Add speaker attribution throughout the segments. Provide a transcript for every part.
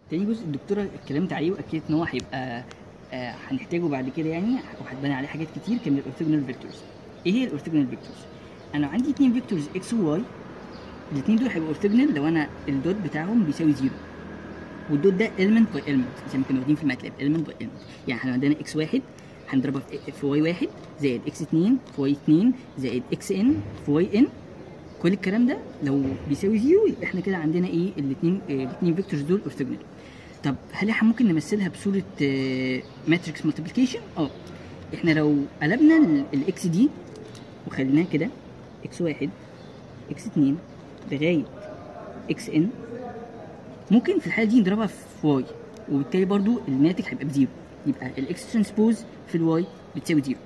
Speaker 1: تاني جزء الدكتوره اتكلمت عليه واكدت ان هو هيبقى آه، هنحتاجه بعد كده يعني وهتبني عليه حاجات كتير كان الاورثوجونال فيكتورز ايه هي الاورثوجونال فيكتورز انا عندي اتنين فيكتورز اكس وواي الاتنين دول هيبقوا اورثوجونال لو انا الدوت بتاعهم بيساوي زيرو والدوت ده element باي element زي ما كنا واخدين في الماتلاب element باي element يعني احنا عندنا اكس واحد هنضربها في في واي واحد زائد اكس اتنين في واي اتنين زائد اكس ان في واي ان كل الكلام ده لو بيساوي زيرو يبقى احنا كده عندنا ايه الاثنين الاثنين فيكتورز دول اورثوجونال طب هل احنا ممكن نمثلها بصوره ماتريكس مالتيبيكيشن اه احنا لو قلبنا الاكس دي وخليناها كده اكس واحد اكس اتنين لغايه اكس ان ممكن في الحاله دي نضربها في واي وبالتالي برضو الناتج هيبقى بزيرو يبقى الاكس ترانسبوز في الواي بتساوي زيرو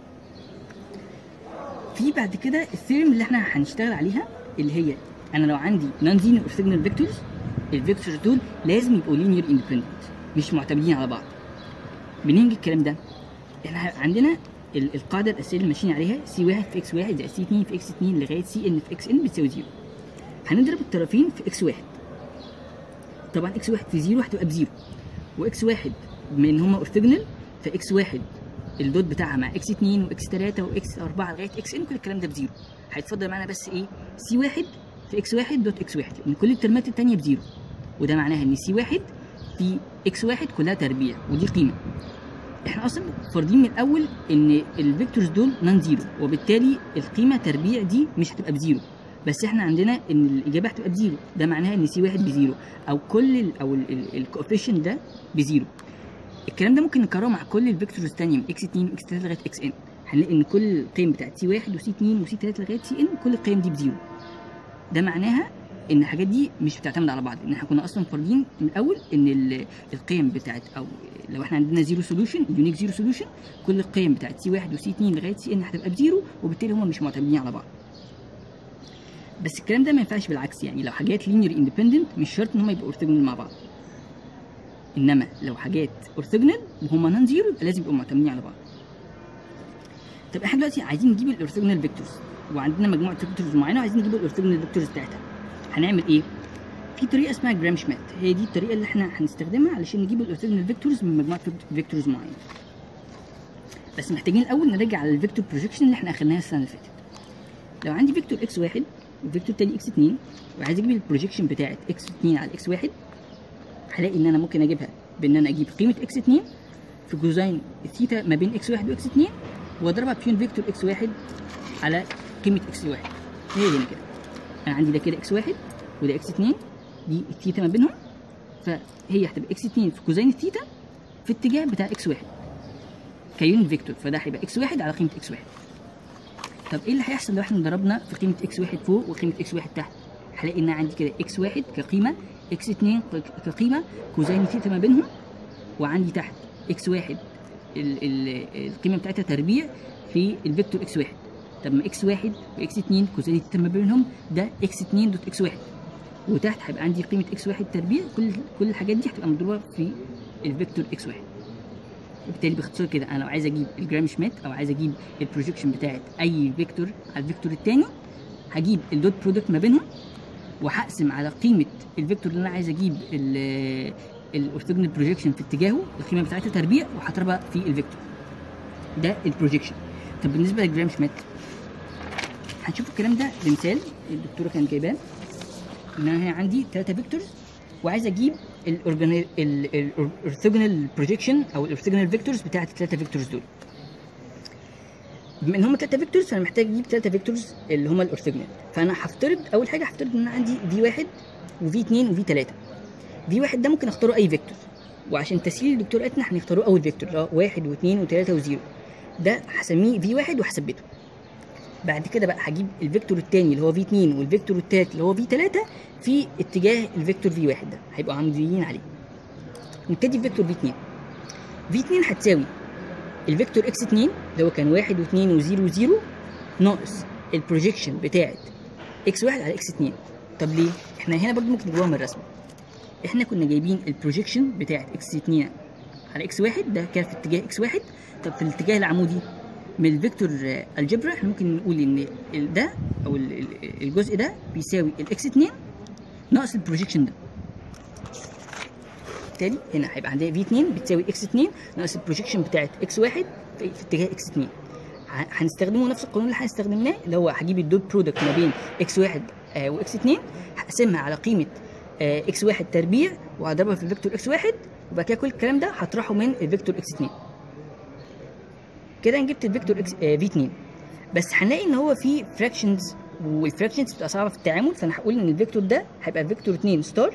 Speaker 1: في بعد كده الثيرم اللي احنا هنشتغل عليها اللي هي انا لو عندي نون زينو اورثوجونال فيكتورز الفيكتورز دول لازم يبقوا لينير اندبندنت مش معتمدين على بعض منين جه الكلام ده؟ احنا عندنا ال- القاعده الاساسيه اللي ماشيين عليها سي 1 في اكس 1 زائد سي 2 في اكس 2 لغايه سي ان في اكس ان بتساوي زيرو هنضرب الطرفين في اكس 1 طبعا اكس 1 في زيرو هتبقى بزيرو واكس 1 بما ان هما اورثوجونال فاكس 1 الدوت بتاعها مع اكس 2 واكس 3 واكس 4 لغايه اكس ان كل الكلام ده بزيرو هيتفضل معانا بس ايه سي 1 في اكس 1 دوت اكس 1 لان كل الترمات الثانيه بزيرو وده معناها ان سي 1 في اكس 1 كلها تربيع ودي قيمه احنا اصلا فارضين من الاول ان الفيكتورز دول نون زيرو وبالتالي القيمه تربيع دي مش هتبقى بزيرو بس احنا عندنا ان الاجابه هتبقى بزيرو ده معناها ان سي 1 بزيرو او كل ال او الكوفيشن ده بزيرو الكلام ده ممكن نكرره مع كل الفيكتورز الثانيه من اكس 2 واكس 3 لغايه اكس ان هنلاقي ان كل القيم بتاعت سي 1 وسي 2 وسي 3 لغايه سي ان كل القيم دي بزيرو ده معناها ان الحاجات دي مش بتعتمد على بعض ان احنا كنا اصلا فارضين من الاول ان ال- القيم بتاعت او لو احنا عندنا زيرو سوليوشن يونيك زيرو سوليوشن كل القيم بتاعت سي 1 وسي 2 لغايه سي ان هتبقى بزيرو وبالتالي هم مش معتمدين على بعض بس الكلام ده ما ينفعش بالعكس يعني لو حاجات لينير اندبندنت مش شرط ان هم يبقوا اورثوجونال مع بعض انما لو حاجات اورثوجونال وهم نون زيرو يبقى لازم يبقوا معتمدين على بعض طب احنا دلوقتي عايزين نجيب الاورثوجونال فيكتورز وعندنا مجموعه فيكتورز معينه وعايزين نجيب الاورثوجونال فيكتورز بتاعتها هنعمل ايه في طريقه اسمها جرام شميت هي دي الطريقه اللي احنا هنستخدمها علشان نجيب الاورثوجونال فيكتورز من مجموعه فيكتورز معينه بس محتاجين الاول نرجع على الفيكتور بروجيكشن اللي احنا اخدناها السنه اللي فاتت لو عندي فيكتور اكس واحد وفيكتور تاني اكس 2 وعايز اجيب البروجيكشن بتاعت اكس 2 على اكس واحد هلاقي ان انا ممكن اجيبها بان انا اجيب قيمه اكس 2 في كوزين الثيتا ما بين اكس واحد واكس 2 واضربها بيون فيكتور اكس واحد على قيمه اكس واحد هي هنا كده انا عندي ده كده اكس واحد وده اكس 2 دي الثيتا ما بينهم فهي هتبقى اكس 2 في كوزين الثيتا في اتجاه بتاع اكس واحد كيونت فيكتور فده هيبقى اكس واحد على قيمه اكس واحد طب ايه اللي هيحصل لو احنا ضربنا في قيمه اكس واحد فوق وقيمه اكس واحد تحت هلاقي ان انا عندي كده اكس واحد كقيمه اكس 2 كقيمه كوزين ثيتا ما بينهم وعندي تحت اكس واحد ال ال القيمه بتاعتها تربيع في الفيكتور اكس واحد طب ما اكس واحد واكس 2 كوزين ثيتا ما بينهم ده اكس 2 دوت اكس واحد وتحت هيبقى عندي قيمه اكس واحد تربيع كل كل الحاجات دي هتبقى مضروبه في الفيكتور اكس واحد وبالتالي باختصار كده انا لو عايز اجيب الجرام شميت او عايز اجيب البروجيكشن بتاعت اي فيكتور على الفيكتور الثاني هجيب الدوت برودكت ما بينهم وهقسم على قيمه الفيكتور اللي انا عايز اجيب الاورثوجونال بروجيكشن في اتجاهه القيمه بتاعتها تربيع وهضربها في الفيكتور ده البروجيكشن طب بالنسبه للجرام شميت هنشوف الكلام ده بمثال الدكتوره كانت جايباه ان انا هنا عندي ثلاثه فيكتورز وعايز اجيب الاورثوجونال بروجيكشن او الاورثوجونال فيكتورز بتاعت الثلاثه فيكتورز دول بما ان هم ثلاثه فيكتورز فانا محتاج اجيب ثلاثه فيكتورز اللي هم الاورثوجونال فانا هفترض اول حاجه هفترض ان انا عندي في واحد وفي 2 وفي 3 في واحد ده ممكن اختاره اي فيكتور وعشان تسهيل الدكتور قالتنا هنختاره اول فيكتور اللي هو واحد واثنين وثلاثه وزيرو ده هسميه في واحد وهثبته بعد كده بقى هجيب الفيكتور الثاني اللي هو في 2 والفيكتور الثالث اللي هو في 3 في اتجاه الفيكتور في واحد ده هيبقوا عموديين عليه نبتدي بفيكتور في 2 في 2 هتساوي الفيكتور اكس 2 اللي هو كان 1 و2 و0 و0 ناقص البروجيكشن بتاعت اكس 1 على اكس 2 طب ليه؟ احنا هنا برضو ممكن نجيبوها من الرسمه احنا كنا جايبين البروجيكشن بتاعت اكس 2 على اكس 1 ده كان في اتجاه اكس 1 طب في الاتجاه العمودي من الفيكتور الجبرا احنا ممكن نقول ان ال- ده او ال- ال- الجزء ده بيساوي الاكس 2 ناقص البروجيكشن ده فبالتالي هنا هيبقى عندنا في 2 بتساوي اكس 2 ناقص البروجيكشن بتاعت اكس 1 في في اتجاه اكس 2 ه- هنستخدمه نفس القانون اللي هنستخدمناه اللي هو هجيب الدوت برودكت ما بين اكس 1 آه واكس 2 هقسمها على قيمه آه اكس 1 تربيع وهضربها في الفيكتور اكس 1 وبعد كده كل الكلام ده هطرحه من الفيكتور اكس 2 كده انا جبت الفيكتور اكس آه في 2 بس هنلاقي ان هو في فراكشنز والفراكشنز بتبقى صعبه في التعامل فانا هقول ان الفيكتور ده هيبقى فيكتور 2 ستار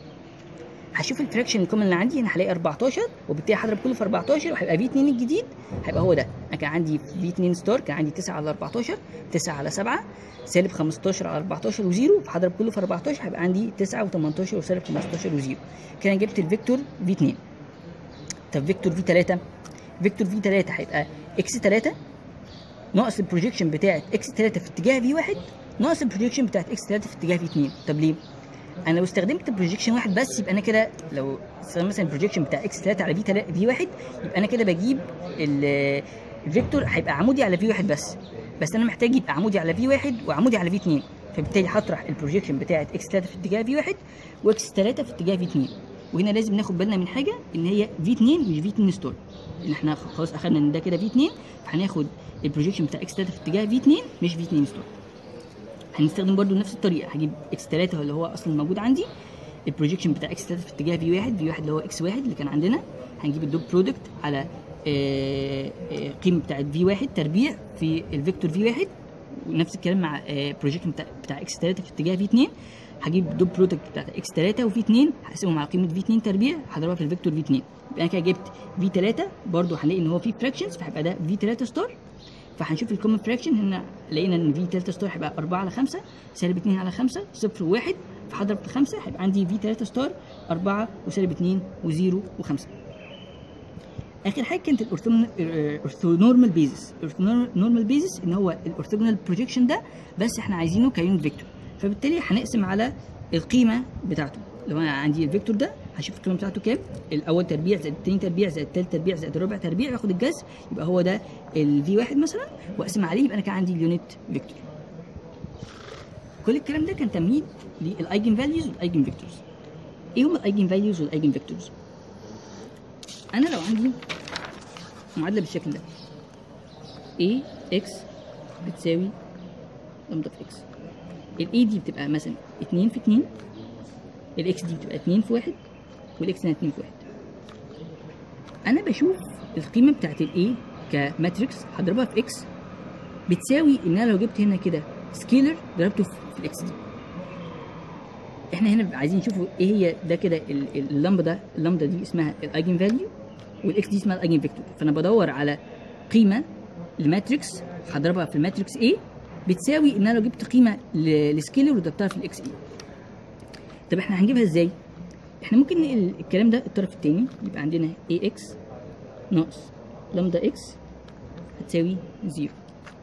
Speaker 1: هشوف الفراكشن الكومن اللي عندي هنا هلاقي 14 وبالتالي هضرب كله في 14 وهيبقى في 2 الجديد هيبقى هو ده انا كان عندي في 2 ستار كان عندي 9 على 14 9 على 7 سالب 15 على 14 وزيرو فهضرب كله في 14 هيبقى عندي 9 و18 وسالب 15 وزيرو كده أنا جبت الفيكتور في 2 طب فيكتور في 3 فيكتور في 3 هيبقى اكس 3 ناقص البروجيكشن بتاعت اكس 3 في اتجاه في 1 ناقص البروجيكشن بتاعت اكس 3 في اتجاه في 2 طب ليه؟ انا لو استخدمت بروجيكشن واحد بس يبقى انا كده لو استخدمت مثلا البروجيكشن بتاع اكس 3 على في 3 في 1 يبقى انا كده بجيب ال- الفيكتور هيبقى عمودي على في 1 بس بس انا محتاج يبقى عمودي على في 1 وعمودي على في 2 فبالتالي هطرح البروجيكشن بتاعت اكس 3 في اتجاه في 1 واكس 3 في اتجاه في 2 وهنا لازم ناخد بالنا من حاجه ان هي في 2 مش في 2 ستور ان احنا خلاص اخدنا ان ده كده في 2 فهناخد البروجيكشن بتاع اكس 3 في اتجاه في 2 مش في 2 ستور هنستخدم برضو نفس الطريقه هجيب اكس 3 اللي هو اصلا موجود عندي البروجيكشن بتاع اكس 3 في اتجاه في 1 في 1 اللي هو اكس 1 اللي كان عندنا هنجيب الدوت برودكت على آه، آه، قيمه بتاعت في 1 تربيع في الفيكتور في 1 ونفس الكلام مع بروجيكشن بتاع, بتاع اكس 3 في اتجاه في 2 هجيب الدوت برودكت بتاعت اكس 3 وفي 2 هقسمهم على قيمه في 2 تربيع هضربها في الفيكتور في 2 يبقى انا كده جبت في 3 برضو هنلاقي ان هو في فراكشنز فهيبقى ده في 3 ستار فهنشوف الكومن فراكشن هنا لقينا ان في 3 ستار هيبقى 4 على 5 سالب 2 على 5 0 و1 فهضرب في 5 هيبقى عندي في 3 ستار 4 وسالب 2 و0 و5 اخر حاجه كانت الاورثونورمال بيزس الاورثونورمال بيزس ان هو الاورثوجونال بروجيكشن ده بس احنا عايزينه كيونت فيكتور فبالتالي هنقسم على القيمه بتاعته لو انا عندي الفيكتور ده هشوف القيمه بتاعته كام الاول تربيع زائد الثاني تربيع زائد الثالث تربيع زائد الرابع تربيع واخد الجذر يبقى هو ده الفي واحد مثلا واقسم عليه يبقى انا كان عندي اليونت فيكتور كل الكلام ده كان تمهيد للايجن فاليوز والايجن فيكتورز ايه هم الايجن فاليوز والايجن فيكتورز انا لو عندي معادله بالشكل ده a x بتساوي لامدا في x ال a دي بتبقى مثلا 2 في 2 ال x دي بتبقى 2 في 1 وال x هنا 2 في 1 انا بشوف القيمه بتاعت ال a كماتريكس هضربها في x بتساوي ان انا لو جبت هنا كده سكيلر ضربته في في الاكس دي احنا هنا عايزين نشوف ايه هي ده كده ال- ال- اللمبه ده اللمبه دي اسمها الايجن فاليو والاكس دي اسمها الايجن فيكتور فانا بدور على قيمه لماتريكس هضربها في الماتريكس A بتساوي ان انا لو جبت قيمه ل- لسكيلر وضربتها في الاكس اي طب احنا هنجيبها ازاي احنا ممكن نقل الكلام ده الطرف التاني يبقى عندنا ax ناقص لامدا اكس هتساوي زيرو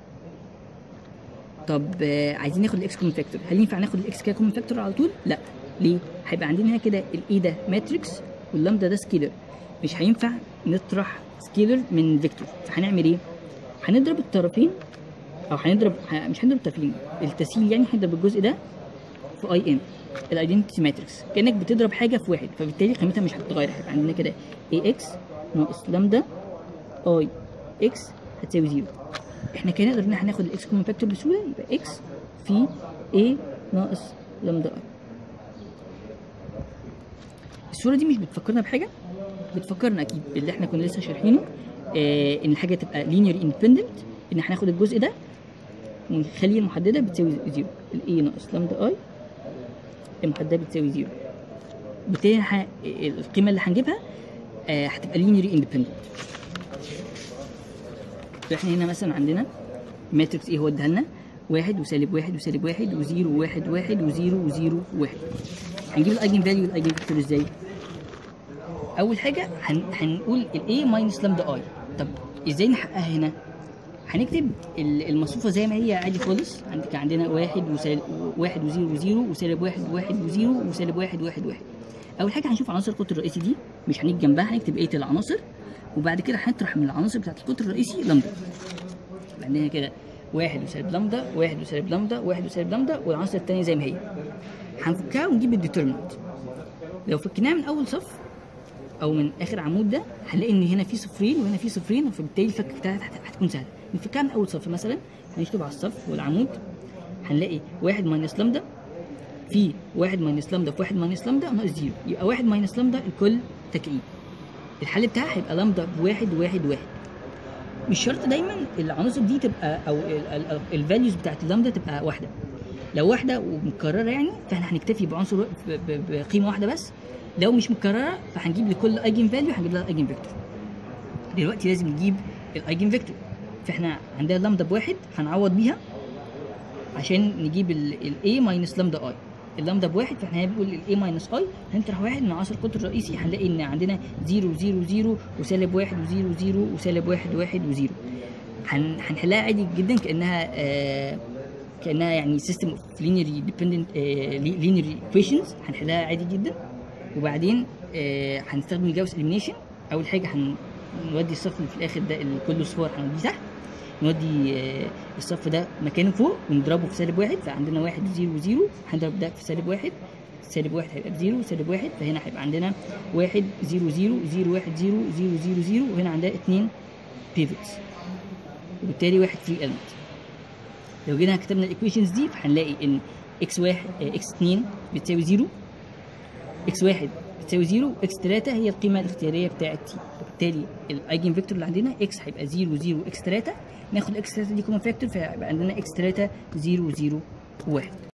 Speaker 1: طب آه، عايزين ناخد الاكس كومن فاكتور هل ينفع ناخد الاكس كده كومن فاكتور على طول لا ليه هيبقى عندنا هنا كده الاي ده ماتريكس واللامدا ده سكيلر مش هينفع نطرح سكيلر من فيكتور فهنعمل ايه هنضرب الطرفين او هنضرب ه- مش هنضرب الطرفين التسهيل يعني هنضرب الجزء ده في اي ام الايدنتي ماتريكس كانك بتضرب حاجه في واحد فبالتالي قيمتها مش هتتغير هيبقى عندنا كده اي اكس ناقص لامدا اي اكس هتساوي زيرو احنا كده نقدر ان احنا ناخد الاكس كومن فاكتور بسهوله يبقى اكس في a ناقص لامدا اي الصوره دي مش بتفكرنا بحاجه بتفكرنا اكيد باللي احنا كنا لسه شارحينه آه ان الحاجه تبقى لينير اندبندنت ان احنا ناخد الجزء ده ونخليه المحدده بتساوي زيرو الاي ناقص لامدا اي المحدده بتساوي زيرو بالتالي ح... القيمه اللي هنجيبها آه هتبقى لينير اندبندنت فاحنا هنا مثلا عندنا ماتريكس ايه هو اداها لنا واحد وسالب واحد وسالب واحد وزيرو وواحد واحد وزيرو وزيرو وواحد هنجيب الايجن فاليو والايجن فيكتور ازاي؟ اول حاجه هن... هنقول الاي ماينس لامدا اي طب ازاي نحققها هنا؟ هنكتب ال- المصفوفه زي ما هي عادي خالص عندك عندنا واحد وسالب واحد وزيرو وزيرو وسالب واحد وواحد وزيرو وسالب واحد واحد واحد اول حاجه هنشوف عناصر القطر الرئيسي دي مش هنيجي جنبها هنكتب بقيه العناصر وبعد كده هنطرح من العناصر بتاعت القطر الرئيسي لامدا يبقى عندنا كده واحد وسالب لامدا واحد وسالب لامدا واحد وسالب لامدا والعناصر التانية زي ما هي هنفكها ونجيب الديترمنت لو فكناها من اول صف او من اخر عمود ده هنلاقي ان هنا في صفرين وهنا في صفرين فبالتالي الفك بتاعتها هت- هتكون سهله نفكها من اول صف مثلا هنكتب على الصف والعمود هنلاقي واحد ماينس لامدا في واحد ماينس لامدا في واحد ماينس لامدا ناقص زيرو يبقى واحد ماينس لامدا الكل تكعيب الحل بتاعها هيبقى لامدا بواحد واحد واحد مش شرط دايما العناصر دي تبقى او الفاليوز بتاعت اللامدا تبقى واحده لو واحده ومتكرره يعني فاحنا هنكتفي بعنصر ب- ب- بقيمه واحده بس لو مش متكرره فهنجيب لكل ايجن فاليو هنجيب لها ايجن فيكتور دلوقتي لازم نجيب الايجن فيكتور فاحنا عندنا لامدا بواحد هنعوض بيها عشان نجيب الاي ماينس لامدا اي اللامدا بواحد فاحنا بنقول الاي ماينس اي هنطرح واحد من عناصر القطر الرئيسي هنلاقي ان عندنا 0 0 0 وسالب واحد و0 0 وسالب واحد واحد و0 هن... هنحلها عادي جدا كانها آه كانها يعني سيستم اوف لينيري ديبندنت لينيري ايكويشنز هنحلها عادي جدا وبعدين آه هنستخدم الجاوس اليمينيشن اول حاجه هنودي الصف اللي في الاخر ده اللي كله صفار هنوديه تحت نودي آه، الصف ده مكانه فوق ونضربه في سالب واحد فعندنا واحد وزيرو وزيرو هنضرب ده في سالب واحد سالب واحد هيبقى بزيرو سالب واحد فهنا هيبقى عندنا واحد زيرو زيرو زيرو واحد زيرو زيرو زيرو زيرو وهنا عندنا اتنين بيفوتس وبالتالي واحد فري element لو جينا كتبنا الايكويشنز دي فهنلاقي ان اكس واحد اكس 2 بتساوي زيرو اكس واحد بتساوي زيرو اكس 3 هي القيمه الاختياريه بتاعت تي وبالتالي الايجن فيكتور اللي عندنا اكس هيبقى 0 0 اكس 3 ناخد اكس 3 دي كومن فاكتور فيبقى عندنا اكس 3 0 0 1